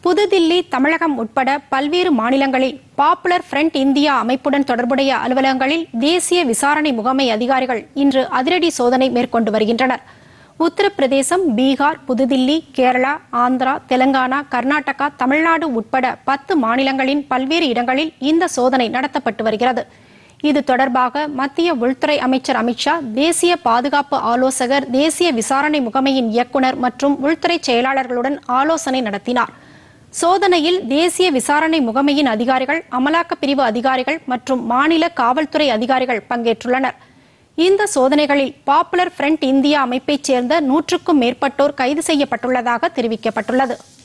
புதுதில்லி தமிழகம் உட்பட பல்வேறு மாநிலங்களில் பாப்புலர் ஃப்ரண்ட் இந்தியா அமைப்புடன் தொடர்புடைய அலுவலகங்களில் தேசிய விசாரணை முகமை அதிகாரிகள் இன்று அதிரடி சோதனை மேற்கொண்டு வருகின்றனர் உத்தரப்பிரதேசம் பீகார் புதுதில்லி கேரளா ஆந்திரா தெலங்கானா கர்நாடகா தமிழ்நாடு உட்பட பத்து மாநிலங்களின் பல்வேறு இடங்களில் இந்த சோதனை நடத்தப்பட்டு வருகிறது இது தொடர்பாக மத்திய உள்துறை அமைச்சர் அமித்ஷா தேசிய பாதுகாப்பு ஆலோசகர் தேசிய விசாரணை முகமையின் இயக்குனர் மற்றும் உள்துறை செயலாளர்களுடன் ஆலோசனை நடத்தினார் சோதனையில் தேசிய விசாரணை முகமையின் அதிகாரிகள் அமலாக்கப் பிரிவு அதிகாரிகள் மற்றும் மாநில காவல்துறை அதிகாரிகள் பங்கேற்றுள்ளனர் இந்த சோதனைகளில் பாப்புலர் ஃப்ரண்ட் இந்தியா அமைப்பைச் சேர்ந்த நூற்றுக்கும் மேற்பட்டோர் கைது செய்யப்பட்டுள்ளதாக தெரிவிக்கப்பட்டுள்ளது